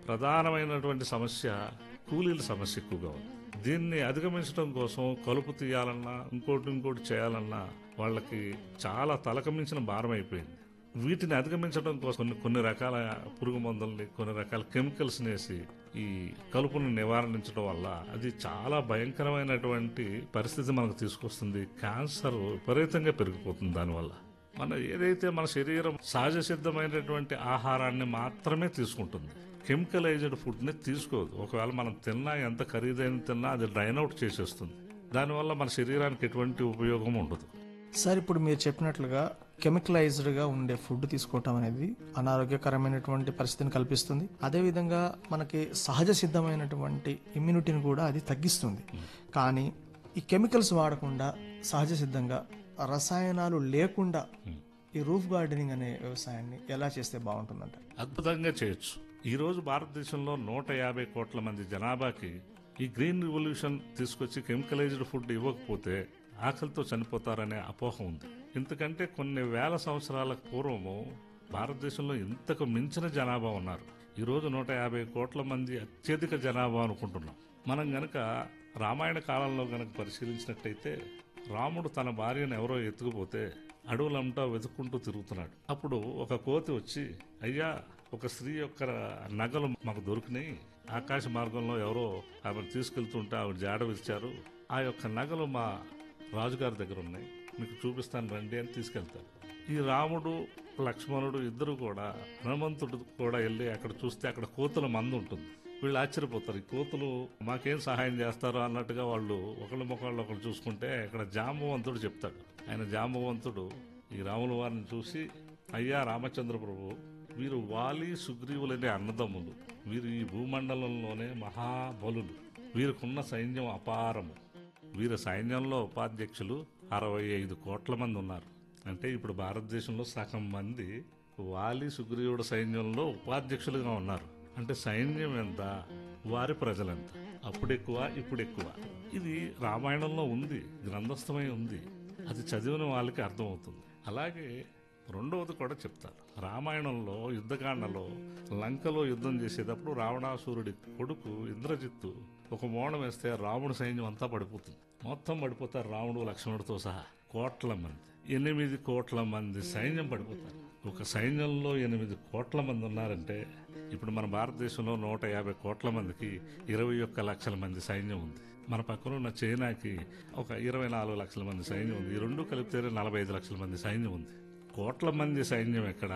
ప్రధానమైనటువంటి సమస్య కూలీల సమస్య ఎక్కువగా ఉంది దీన్ని అధిగమించడం కోసం కలుపు తీయాలన్నా ఇంకోటి ఇంకోటి చేయాలన్నా వాళ్ళకి చాలా తలకమించిన భారం అయిపోయింది వీటిని అధిగమించడం కోసం కొన్ని కొన్ని రకాల పురుగు మందుల్ని కొన్ని రకాల కెమికల్స్ వేసి ఈ కలుపును నివారించడం వల్ల అది చాలా భయంకరమైనటువంటి పరిస్థితి మనకు తీసుకొస్తుంది క్యాన్సర్ విపరీతంగా పెరిగిపోతుంది దానివల్ల మన ఏదైతే మన శరీరం సహజ సిద్ధమైనటువంటి ఆహారాన్ని మాత్రమే తీసుకుంటుంది కెమికలైజ్డ్ ఫుడ్ని తీసుకోదు ఒకవేళ మనం తిన్నా ఎంత ఖరీదైన తిన్నా అది డ్రైన్ అవుట్ చేసేస్తుంది దానివల్ల మన శరీరానికి ఎటువంటి ఉపయోగం ఉండదు సార్ ఇప్పుడు మీరు చెప్పినట్లుగా కెమికలైజ్డ్గా ఉండే ఫుడ్ తీసుకోవటం అనేది అనారోగ్యకరమైనటువంటి పరిస్థితిని కల్పిస్తుంది అదేవిధంగా మనకి సహజ సిద్ధమైనటువంటి ఇమ్యూనిటీని కూడా అది తగ్గిస్తుంది కానీ ఈ కెమికల్స్ వాడకుండా సహజ సిద్ధంగా రసాయనాలు లేకుండా ఈ రూఫ్ గార్డెనింగ్ అనే వ్యవసాయాన్ని ఎలా చేస్తే బాగుంటుందంట అద్భుతంగా చేయొచ్చు ఈ రోజు భారతదేశంలో నూట యాభై కోట్ల మంది జనాభాకి ఈ గ్రీన్ రివల్యూషన్ తీసుకొచ్చి కెమికలైజ్డ్ ఫుడ్ ఇవ్వకపోతే ఆకలితో చనిపోతారనే అపోహ ఉంది ఎందుకంటే కొన్ని వేల సంవత్సరాల పూర్వము భారతదేశంలో ఇంతకు మించిన జనాభా ఉన్నారు ఈ రోజు నూట యాభై కోట్ల మంది అత్యధిక జనాభా అనుకుంటున్నాం మనం గనక రామాయణ కాలంలో గనక పరిశీలించినట్టయితే రాముడు తన భార్యను ఎవరో ఎత్తుకుపోతే అడవులంతా వెతుక్కుంటూ తిరుగుతున్నాడు అప్పుడు ఒక కోతి వచ్చి అయ్యా ఒక స్త్రీ యొక్క నగలు మాకు దొరికినాయి ఆకాశ మార్గంలో ఎవరో ఆమెను తీసుకెళ్తుంటే ఆవిడ జాడ ఇచ్చారు ఆ యొక్క నగలు మా రాజుగారి దగ్గర ఉన్నాయి మీకు చూపిస్తాను రండి అని తీసుకెళ్తారు ఈ రాముడు లక్ష్మణుడు ఇద్దరు కూడా హనుమంతుడు కూడా వెళ్ళి అక్కడ చూస్తే అక్కడ కోతుల మందు ఉంటుంది వీళ్ళు ఆశ్చర్యపోతారు ఈ కోతులు మాకేం సహాయం చేస్తారు అన్నట్టుగా వాళ్ళు ఒకళ్ళ ముఖాళ్ళు ఒకళ్ళు చూసుకుంటే ఇక్కడ జాంబవంతుడు చెప్తాడు ఆయన జాంబవంతుడు ఈ రాముల వారిని చూసి అయ్యా రామచంద్ర ప్రభు వీరు వాలి సుగ్రీవులనే అన్నదమ్ములు వీరు ఈ భూమండలంలోనే మహాబలులు వీరికున్న సైన్యం అపారము వీరి సైన్యంలో ఉపాధ్యక్షులు అరవై ఐదు కోట్ల మంది ఉన్నారు అంటే ఇప్పుడు భారతదేశంలో సగం మంది వాలి సుగ్రీవుడు సైన్యంలో ఉపాధ్యక్షులుగా ఉన్నారు అంటే సైన్యం ఎంత వారి ప్రజలెంత అప్పుడు ఎక్కువ ఇప్పుడు ఎక్కువ ఇది రామాయణంలో ఉంది గ్రంథస్థమై ఉంది అది చదివిన వాళ్ళకి అర్థమవుతుంది అలాగే రెండవది కూడా చెప్తారు రామాయణంలో యుద్ధకాండలో లంకలో యుద్ధం చేసేటప్పుడు రావణాసురుడి కొడుకు ఇంద్రజిత్తు ఒక మోడం వేస్తే రాముడు సైన్యం అంతా పడిపోతుంది మొత్తం పడిపోతారు రాముడు లక్ష్మణుడితో సహా కోట్ల మంది ఎనిమిది కోట్ల మంది సైన్యం పడిపోతారు ఒక సైన్యంలో ఎనిమిది కోట్ల మంది ఉన్నారంటే ఇప్పుడు మన భారతదేశంలో నూట యాభై కోట్ల మందికి ఇరవై ఒక్క లక్షల మంది సైన్యం ఉంది మన పక్కన ఉన్న చైనాకి ఒక ఇరవై నాలుగు లక్షల మంది సైన్యం ఉంది ఈ రెండు కలిపితేనే నలభై ఐదు లక్షల మంది సైన్యం ఉంది కోట్ల మంది సైన్యం ఎక్కడ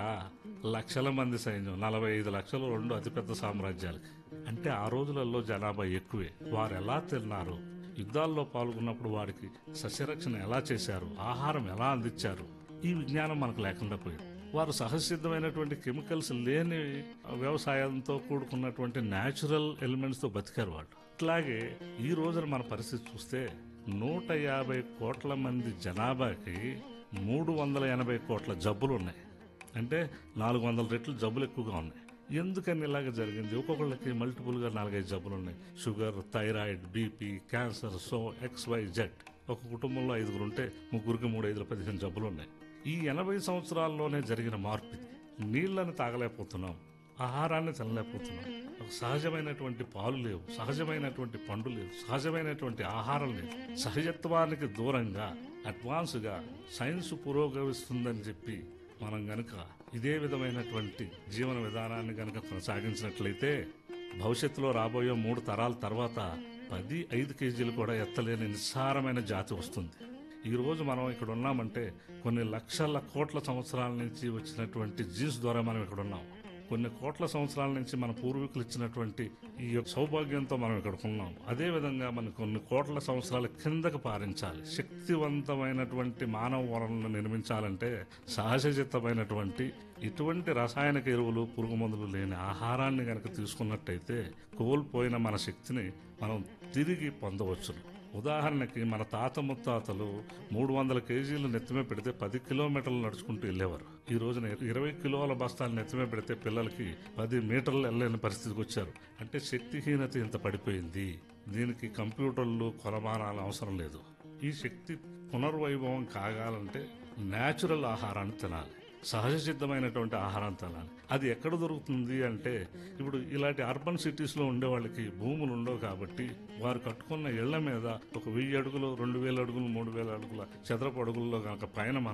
లక్షల మంది సైన్యం నలభై ఐదు లక్షలు రెండు అతిపెద్ద సామ్రాజ్యాలకి అంటే ఆ రోజులలో జనాభా ఎక్కువే వారు ఎలా తిన్నారు యుద్ధాల్లో పాల్గొన్నప్పుడు వారికి సస్యరక్షణ ఎలా చేశారు ఆహారం ఎలా అందించారు ఈ విజ్ఞానం మనకు లేకుండా పోయింది వారు సహసిద్ధమైనటువంటి కెమికల్స్ లేని వ్యవసాయంతో కూడుకున్నటువంటి న్యాచురల్ ఎలిమెంట్స్ తో బతికారు వాళ్ళు అట్లాగే ఈ రోజున మన పరిస్థితి చూస్తే నూట యాభై కోట్ల మంది జనాభాకి మూడు వందల ఎనభై కోట్ల జబ్బులు ఉన్నాయి అంటే నాలుగు వందల రెట్లు జబ్బులు ఎక్కువగా ఉన్నాయి ఎందుకని ఇలాగ జరిగింది ఒక్కొక్కళ్ళకి మల్టిపుల్గా నాలుగైదు జబ్బులు ఉన్నాయి sugar thyroid BP cancer so X Y Z ఒక కుటుంబంలో ఐదుగురు ఉంటే ముగ్గురికి మూడు ఐదుల పదిహేను జబ్బులు ఉన్నాయి ఈ ఎనభై సంవత్సరాల్లోనే జరిగిన మార్పు ఇది నీళ్లను తాగలేకపోతున్నాం ఆహారాన్ని తినలేకపోతున్నాం ఒక సహజమైనటువంటి పాలు లేవు సహజమైనటువంటి పండు లేవు సహజమైనటువంటి ఆహారం లేదు సహజత్వానికి దూరంగా అడ్వాన్స్గా సైన్స్ పురోగమిస్తుందని చెప్పి మనం గనక ఇదే విధమైనటువంటి జీవన విధానాన్ని గనక కొనసాగించినట్లయితే భవిష్యత్తులో రాబోయే మూడు తరాల తర్వాత పది ఐదు కేజీలు కూడా ఎత్తలేని నిస్సారమైన జాతి వస్తుంది ఈ రోజు మనం ఇక్కడ ఉన్నామంటే కొన్ని లక్షల కోట్ల సంవత్సరాల నుంచి వచ్చినటువంటి జీన్స్ ద్వారా మనం ఇక్కడ ఉన్నాం కొన్ని కోట్ల సంవత్సరాల నుంచి మన పూర్వీకులు ఇచ్చినటువంటి ఈ యొక్క సౌభాగ్యంతో మనం ఇక్కడ ఉన్నాం అదే విధంగా మనం కొన్ని కోట్ల సంవత్సరాల కిందకు పారించాలి శక్తివంతమైనటువంటి మానవ వనరులను నిర్మించాలంటే సహజసిద్ధమైనటువంటి ఇటువంటి రసాయనిక ఎరువులు పురుగు మందులు లేని ఆహారాన్ని గనక తీసుకున్నట్టయితే కోల్పోయిన మన శక్తిని మనం తిరిగి పొందవచ్చును ఉదాహరణకి మన తాత ముత్తాతలు మూడు వందల కేజీలు నెత్తిమే పెడితే పది కిలోమీటర్లు నడుచుకుంటూ వెళ్ళేవారు ఈ రోజున ఇరవై కిలోల బస్తాలు నెత్తిమే పెడితే పిల్లలకి పది మీటర్లు వెళ్ళలేని పరిస్థితికి వచ్చారు అంటే శక్తిహీనత ఇంత పడిపోయింది దీనికి కంప్యూటర్లు కొలమానాలు అవసరం లేదు ఈ శక్తి పునర్వైభవం కాగాలంటే న్యాచురల్ ఆహారాన్ని తినాలి సహజ సిద్ధమైనటువంటి ఆహారం తినాలి అది ఎక్కడ దొరుకుతుంది అంటే ఇప్పుడు ఇలాంటి అర్బన్ సిటీస్ లో ఉండే వాళ్ళకి భూములు ఉండవు కాబట్టి వారు కట్టుకున్న ఇళ్ల మీద ఒక వెయ్యి అడుగులు రెండు వేల అడుగులు మూడు వేల అడుగుల చదరపు అడుగుల్లో కనుక పైన మనం